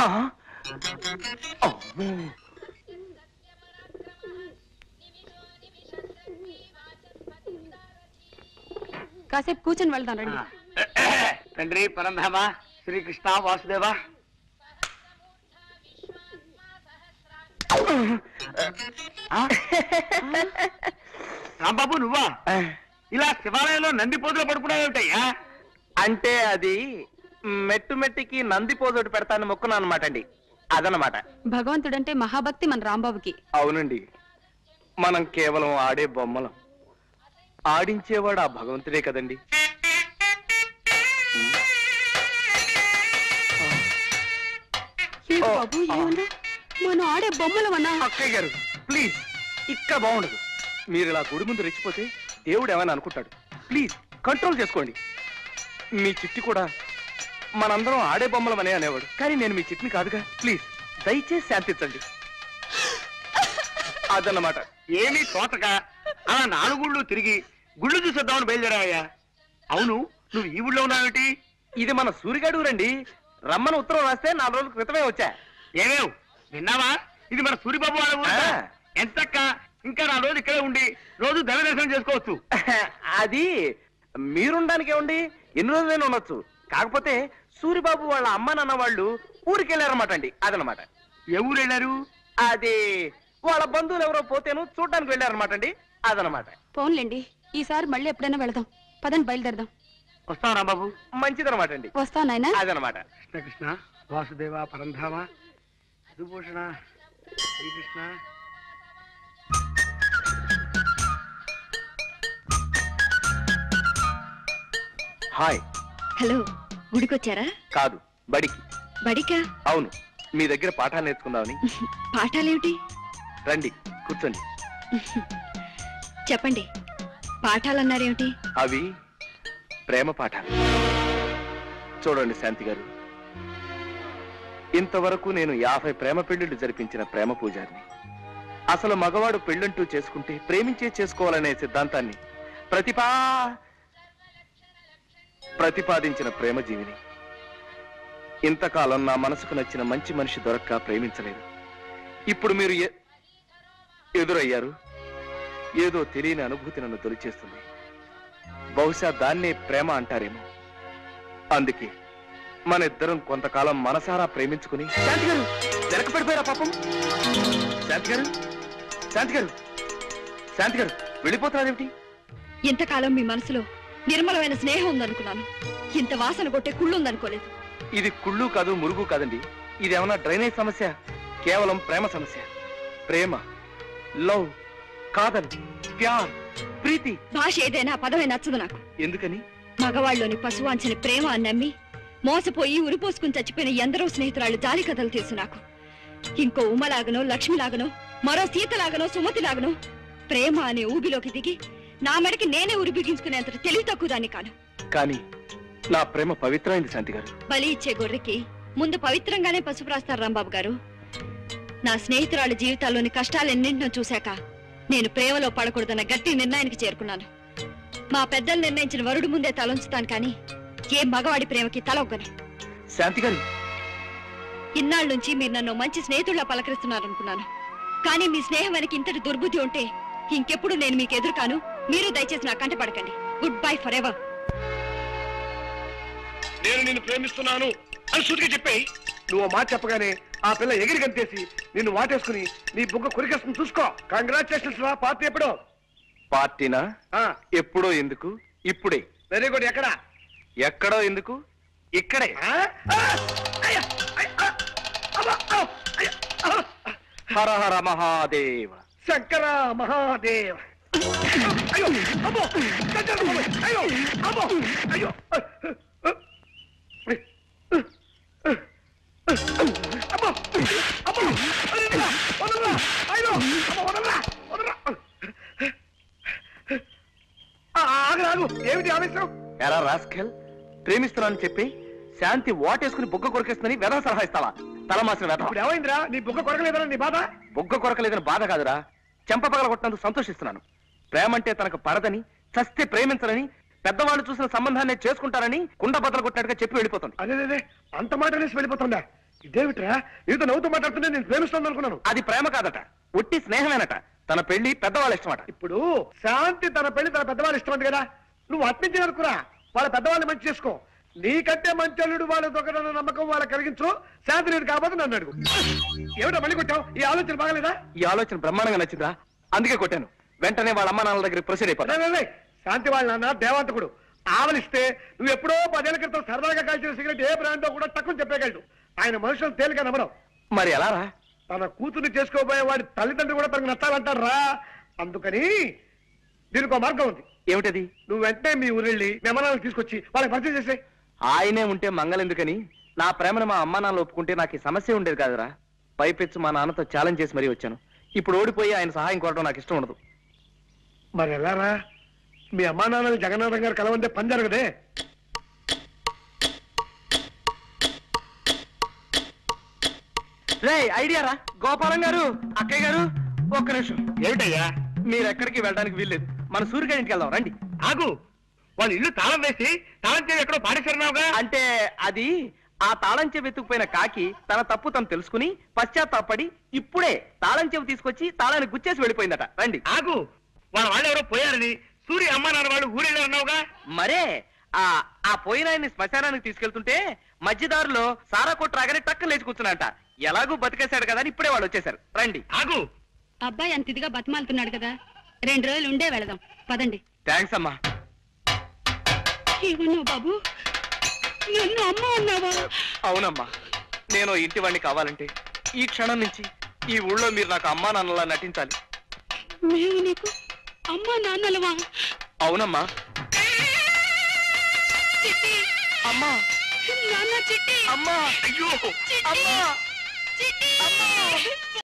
అమ్మో. కాసేపు కూర్చొని వెళ్దాం రండి తండ్రి పరంధామ శ్రీకృష్ణ వాసుదేవ ఆ? రాంబాబు నువ్వా ఇలా శివాలయంలో నంది పోతులు పడుకున్నావేమిటయ్యా అంటే అది మెట్టు మెట్టికి నంది పోజోటి పెడతాను మొక్కున్నాను అనమాట అండి అదనమాట భగవంతుడంటే మహాభక్తి మన రాంబాబుకి అవునండి మనం కేవలం ఆడే బొమ్మలం ఆడించేవాడు ఆ భగవంతుడే కదండి ఏ బాబు ఏమన్నా మనం ఆడే బొమ్మలమన్నా అక్కయ్య గారు ప్లీజ్ ఇక్కడ బాగుండదు మీరు ఇలా గుడి ముందు రెచ్చిపోతే దేవుడు ఏమైనా అనుకుంటాడు ప్లీజ్ కంట్రోల్ చేసుకోండి మీ చిట్టి కూడా మనందరం ఆడే బొమ్మలమనే అనేవాడు కానీ నేను మీ చిట్టిని కాదుగా ప్లీజ్ దయచేసి శాంతించండి అదన్నమాట ఏమీ తోటక అలా నాలుగు గుళ్ళు తిరిగి గుళ్ళు చూసేద్దామని బయలుదేరావయ్యా అవును నువ్వు ఈ ఊళ్ళో ఉన్నావేమిటి ఇది మన సూరిగాడు రండి రమ్మని ఉత్తరం రాస్తే నాలుగు రోజుల క్రితమే వచ్చా ఏమేవ్ విన్నావా ఇది మన సూరిబాబు వాళ్ళ ఊరు ఆ. ఎంతక్క ఇంకా నా రోజు ఇక్కడే ఉండి రోజు దైవ దర్శనం చేసుకోవచ్చు అది మీరుండడానికి ఏముంది ఎన్ని రోజులైనా ఉండొచ్చు కాకపోతే సూరిబాబు వాళ్ళ అమ్మ నాన్న వాళ్ళు ఊరికి వెళ్ళారన్నమాట అండి అదనమాట ఏ ఊరు వెళ్ళారు అది వాళ్ళ బంధువులు ఎవరో పోతేను చూడడానికి వెళ్ళారన్నమాట అండి అదనమాట పోన్లేండి ఈసారి మళ్ళీ ఎప్పుడైనా వెళదాం పదండి బయలుదేరదాం వస్తాం రాంబాబు మంచిదనమాట అండి వస్తా నాయనా అదనమాట కృష్ణ కృష్ణ వాసుదేవ పరంధామ మధుభూషణ శ్రీకృష్ణ హాయ్ హలో గుడికొచ్చారా కాదు బడికి బడికా అవును మీ దగ్గర పాఠాలు నేర్చుకుందామని పాఠాలేమిటి రండి కూర్చోండి చెప్పండి పాఠాలన్నారేమిటి అవి ప్రేమ పాఠాలు చూడండి శాంతి గారు ఇంతవరకు నేను యాభై ప్రేమ పెళ్లిళ్ళు జరిపించిన ప్రేమ పూజారిని అసలు మగవాడు పెళ్ళంటూ చేసుకుంటే ప్రేమించే చేసుకోవాలనే సిద్ధాంతాన్ని ప్రతిపా ప్రతిపాదించిన ప్రేమ జీవిని ఇంతకాలం నా మనసుకు నచ్చిన మంచి మనిషి దొరక్క ప్రేమించలేదు ఇప్పుడు మీరు ఎ- ఎదురయ్యారు ఏదో తెలియని అనుభూతి నన్ను తొలిచేస్తుంది బహుశా దాన్నే ప్రేమ అంటారేమో అందుకే మన ఇద్దరం కొంతకాలం మనసారా ప్రేమించుకుని శాంతి గారు వెనక పడిపోయారా పాపం శాంతి గారు శాంతి గారు శాంతి గారు వెళ్ళిపోతున్నారేమిటి ఇంతకాలం మీ మనసులో నిర్మలమైన స్నేహం ఉందనుకున్నాను ఇంత వాసన కొట్టే కుళ్ళు ఉందనుకోలేదు ఇది కుళ్ళు కాదు మురుగు కాదండి ఇది ఏమన్నా డ్రైనేజ్ సమస్య కేవలం ప్రేమ సమస్య ప్రేమ లవ్ కాదల్ ప్యార్ ప్రీతి భాష ఏదైనా ఆ పదమే నచ్చదు నాకు ఎందుకని మగవాళ్ళలోని పశువాంచిన ప్రేమ అని నమ్మి మోసపోయి ఉరిపోసుకుని చచ్చిపోయిన ఎందరో స్నేహితురాళ్ళు జాలి కథలు తెలుసు నాకు ఇంకో ఉమలాగనో లక్ష్మిలాగనో మరో సీతలాగనో సుమతిలాగనో ప్రేమ అనే ఊబిలోకి దిగి నా మెడకి నేనే ఉరి బిగించుకునేంత తెలివి తక్కువ దాన్ని కాను కానీ నా ప్రేమ పవిత్రమైంది శాంతి గారు బలి ఇచ్చే గొర్రెకి ముందు పవిత్రంగానే పసుపు రాస్తారు రాంబాబు గారు నా స్నేహితురాళ్ళ జీవితాల్లోని కష్టాలెన్నింటినో చూశాక నేను ప్రేమలో పడకూడదన్న గట్టి నిర్ణయానికి చేరుకున్నాను మా పెద్దలు నిర్ణయించిన వరుడు ముందే తలంచుతాను కానీ ఏ మగవాడి ప్రేమకి తలొగ్గను శాంతి గారు ఇన్నాళ్ళ నుంచి మీరు నన్ను మంచి స్నేహితుల్లా పలకరిస్తున్నారనుకున్నాను కానీ మీ స్నేహం వెనక ఇంతటి దుర్బుద్ధి ఉంటే ఇంకెప్పుడు నేను మీకు ఎదురు కాను మీరు దయచేసి నా కంట పడకండి గుడ్ బై ఫర్ ఎవర్ నేను నిన్ను ప్రేమిస్తున్నాను అని సూటిగా చెప్పాయి నువ్వు ఆ మాట చెప్పగానే ఆ పిల్ల ఎగిరి గంతేసి నిన్ను వాటేసుకుని నీ బుగ్గ కొరికేస్తుంది చూసుకో కంగ్రాచులేషన్స్ రా పార్టీ ఎప్పుడో పార్టీనా ఎప్పుడో ఎందుకు ఇప్పుడే వెరీ గుడ్ ఎక్కడ ఎక్కడో ఎందుకు ఇక్కడే ఆ? ఆ! అయ్యా! అయ్య! ఆ! అబ్బా! ఆ! అయ్య! ఆ! హర హర మహాదేవ శంకర మహాదేవ్ అయ్యో అమ్మో శంకర బాబోయ్! అయ్యో అమ్మో అయ్యో అమ్మో అమ్మో వదలరా! వదలరా! అయ్యో అమ్మో వదలరా! వదలరా! ఆ, ఆగు ఆగు ఏమిటి ఆవేశం ఎరా రాస్కెల్ ప్రేమిస్తున్నానని చెప్పి శాంతి వాటేసుకుని బుగ్గ కొరికేస్తుందని వెధవ సలహా ఇస్తావా తలమాసిన వెధవ ఇప్పుడు ఏమైందిరా నీ బుగ్గ కొరకలేదరా నీ బాధ బుగ్గ కొరకలేదని బాధ కాదురా చెంప పగల కొట్టినందుకు సంతోషిస్తున్నాను ప్రేమంటే తనకు పడదని చస్తే ప్రేమించరని పెద్దవాళ్ళు చూసిన సంబంధాన్ని చేసుకుంటారని కుండ బద్దలు కొట్టినట్టుగా చెప్పి వెళ్ళిపోతుంది అదే అదే అంత మాట అనేసి వెళ్ళిపోతుందా ఇదేమిట్రా నీతో నవ్వుతూ మాట్లాడుతుంటే నేను ప్రేమిస్తాను అనుకున్నాను అది ప్రేమ కాదట ఒట్టి స్నేహమేనట తన పెళ్లి పెద్దవాళ్ళ ఇష్టమట ఇప్పుడు శాంతి తన పెళ్లి తన పెద్దవాళ్ళు ఇష్టం ఉంది కదా నువ్వు అట్నుంచి అనుకురా వాళ్ళ పెద్దవాళ్ళని మంచి చేసుకో నీకంటే మంచి అల్లుడు వాళ్ళ దొంగదన్న నమ్మకం వాళ్ళకి కలిగించు శాంతి నేను కాబట్టి నన్ను అడుగు ఏమిటో మళ్ళీ కొట్టావు ఈ ఆలోచన బాగలేదా ఈ ఆలోచన బ్రహ్మాండంగా నచ్చిందా అందుకే కొట్టాను వెంటనే వాళ్ళ అమ్మ నాన్నల దగ్గర ప్రొసీడ్ అయిపోతా రే, రే, రే. శాంతి వాళ్ళ నాన్న దేవాంతకుడు ఆవలిస్తే నువ్వు ఎప్పుడో పదేళ్ల క్రితం సరదాగా కాల్చిన సిగరెట్ ఏ బ్రాండో కూడా తక్కువ చెప్పగలడు ఆయన మనుషులు తేలిక నమ్మడం మరి ఎలా రా తన కూతుర్ని చేసుకోబోయే వాడి తల్లిదండ్రులు కూడా తనకు నచ్చాలంటారు రా అందుకని దీనికి ఒక మార్గం ఉంది ఏమిటది నువ్వు వెంటనే మీ ఊరెళ్ళి మెమనాలను తీసుకొచ్చి వాళ్ళకి పరిచయం చేసే ఆయనే ఉంటే మంగళెందుకని నా ప్రేమను మా అమ్మ నాన్న ఒప్పుకుంటే నాకు ఈ సమస్య ఉండేది కాదురా పైపెచ్చు మా నాన్నతో ఛాలెంజ్ చేసి మరీ వచ్చాను ఇప్పుడు ఓడిపోయి ఆయన సహాయం కోరడం నాకు ఇష్టం ఉండదు మరి ఎలారా మీ అమ్మా నాన్నని జగన్నాథం గారు కలవంటే పని జరగదే రే ఐడియా రా గోపాలం గారు అక్కయ్య గారు ఒక్క నిమిషం ఏమిటయ్యా మీరు ఎక్కడికి వెళ్ళడానికి వీల్లేదు మన సూర్యగారి ఇంటికి వెళ్దాం రండి ఆగు వాళ్ళు ఇల్లు తాళం వేసి తాళం చేసి ఎక్కడో పాడేశారున్నావుగా అంటే అది ఆ తాళం చెవి ఎత్తుకుపోయిన కాకి తన తప్పు తను తెలుసుకుని పశ్చాత్తాపడి ఇప్పుడే తాళం చెవి తీసుకొచ్చి తాళాన్ని గుచ్చేసి వెళ్ళిపోయిందట రండి ఆగు వాళ్ళ వాళ్ళు ఎవరో పోయారని సూర్య అమ్మా నాన్న వాళ్ళు ఊరెళ్ళారన్నావుగా మరే ఆ ఆ పోయిన ఆయన్ని శ్మశానానికి తీసుకెళ్తుంటే మధ్యదారిలో సారా కొట్టు రాగానే టక్కన లేచి కూర్చున్నట ఎలాగూ బతికేశాడు కదా అని ఇప్పుడే వాళ్ళు వచ్చేసారు రండి ఆగు అబ్బాయి అంత ఇదిగా బతిమాలుతున్నాడు కదా రెండు రోజులు ఉండే వెళదాం పదండి థ్యాంక్స్ అమ్మా ఏమన్నావు బాబు నన్ను అమ్మ అన్నావా అవునమ్మా నేను ఇంటి వాడిని కావాలంటే ఈ క్షణం నుంచి ఈ ఊళ్ళో మీరు నాకు అమ్మా నాన్నలా నటించాలి మేము నీకు అమ్మ నాన్నలవా అవునమ్మా చిట్టి అమ్మా నాన్న చిట్టి అమ్మా అయ్యో అమ్మా చిట్టి అమ్మా